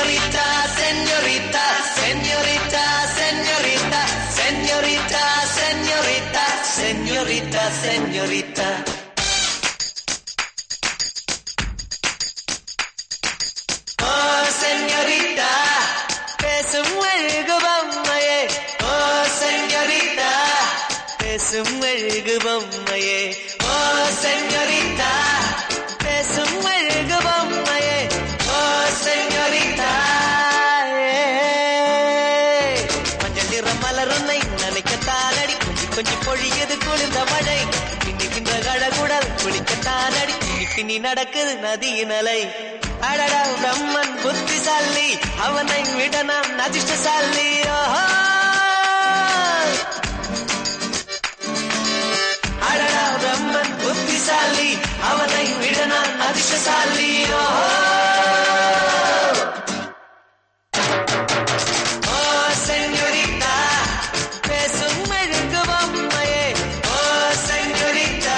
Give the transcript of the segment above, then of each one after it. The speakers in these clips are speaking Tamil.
señorita, señorita, señorita, señorita, señorita, señorita, señorita, señorita. ஓ செஞ்சரிட்டா பேசும் அழகு பொம்மையே ஓ செஞ்சரிட்டா பேசும் அழகு பொம்மையே ஓ செஞ்சரிட்டா பேசும் அழகு பொம்மையே ஓ செஞ்சரிட்டா மஞ்சள் நிற மலருன்னை நினைக்கத்தானடி கொஞ்சி கொஞ்சி பொழியது குளிர்ந்த மழை பின்னிக்கின்ற கழகுடல் குளிக்கத்தானடி பின்னி பின்னி நடக்குது நதியின் அலை அடடா பிரம்மன் புத்திசாலி அவனை விட நாம் அதிர்ஷ்டசாலி ஓஹோ அடடா பிரம்மன் புத்திசாலி அவனை விட நான் அதிர்ஷ்டசாலி ஓஹோ ஓ செஞ்சரிட்டா பேசும் மெழுகு பொம்மையே ஓ செஞ்சரிட்டா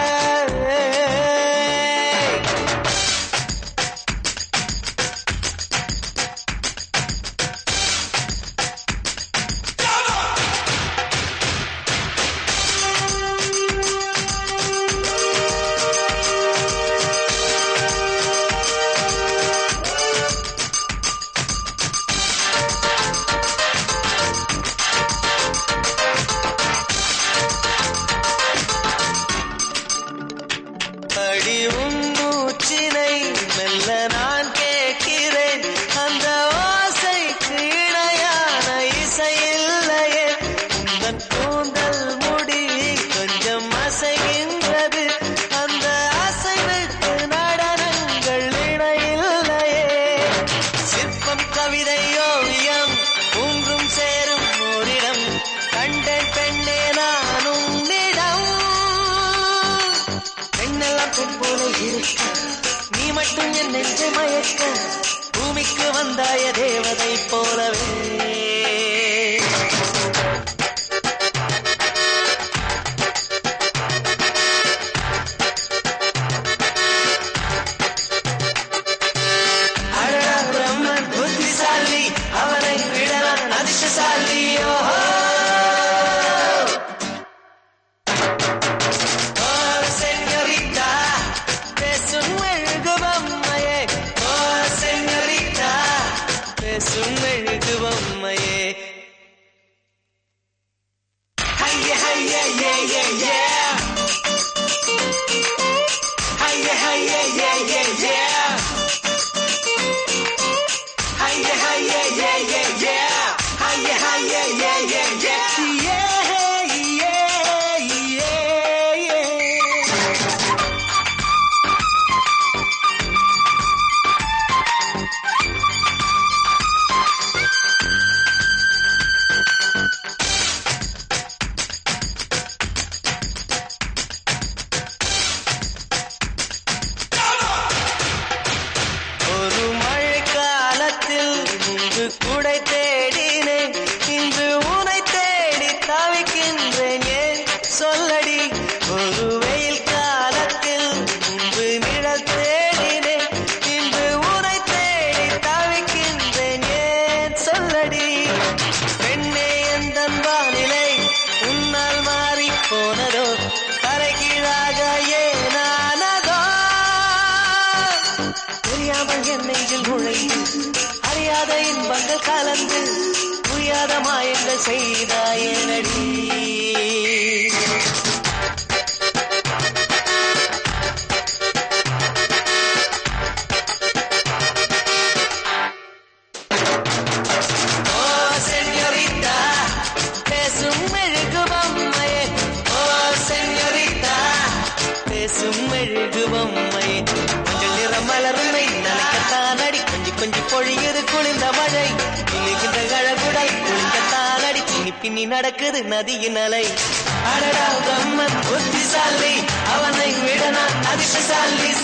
அடி உன் மூச்சினை மெல்ல நான் கேட்கிறேன் அந்த ஓசைக்கு இணையான இசை இல்லையே உந்தன் கூந்தல் முடி கொஞ்சம் அசைகின்றது அந்த அசைவுக்கு நடனங்கள் இணையில்லையே சிற்பம் கவிதை ஓவியம் ஒன்றும் சேரும் ஓரிடம் கண்டேன் பெண்ணே நான் உன்னிடம் பெண்ணெல்லாம் பெண் போல இருக்க நீ மட்டும் என் நெஞ்சை மயக்க பூமிக்கு வந்தாய தேவதை போலவே அடடா பிரம்மன் புத்திசாலி அவனை விட நான் அதிர்ஷ்டசாலி ஓஹோ ஓ செஞ்சரிட்டா பேசும் மெழுகு பொம்மையே ஓ செஞ்சரிட்டா பேசும் மெழுகு பொம்மையே ஹைய ஹைய ஏ ஏ ஏ ஹைய ஹைய ஏ ஏ ஏ ஹைய ஹைய ஏ ஏ ஏ ஹைய ஹைய ஏ ஏ ஏ ஏ ஏ ஏ ஒரு மழை காலத்தில் முன்பு குடை தேடினேன் இன்று உனை தேடி தவிக்கின்றேன் ஏன் சொல்லடி ஒரு வெயில் காலத்தில் முன்பு நிழல் தேடினேன் இன்று உனை தேடி தவிக்கின்றேன் ஏன் சொல்லடி பெண்ணே எந்த வானிலை உன்னால் மாறி போனதோ கரைகீழாக ஏனானதோ தெரியாமல் என் நெஞ்சில் நுழைந்து அறியாத இன்பங்கள் கலந்து புரியாத மாயங்கள் செய்தாயனடி ஓ செஞ்சரிட்டா பேசும் மெழுகு பொம்மையே ஓ செஞ்சரிட்டா பேசும் மெழுகு பொம்மையே மஞ்சள் நிற மலருமை நினைக்கத்தான் அடி கொஞ்சி கொஞ்சி பொழியுது குளிர்ந்த மழை விழுகின்ற கழகுடல் குளிக்கத்தான் அடி பின்னி பின்னி நடக்குது நதியின் அலை அடடா பிரம்மன் புத்திசாலி அவனை விட நான் அதிர்ஷ்டசாலி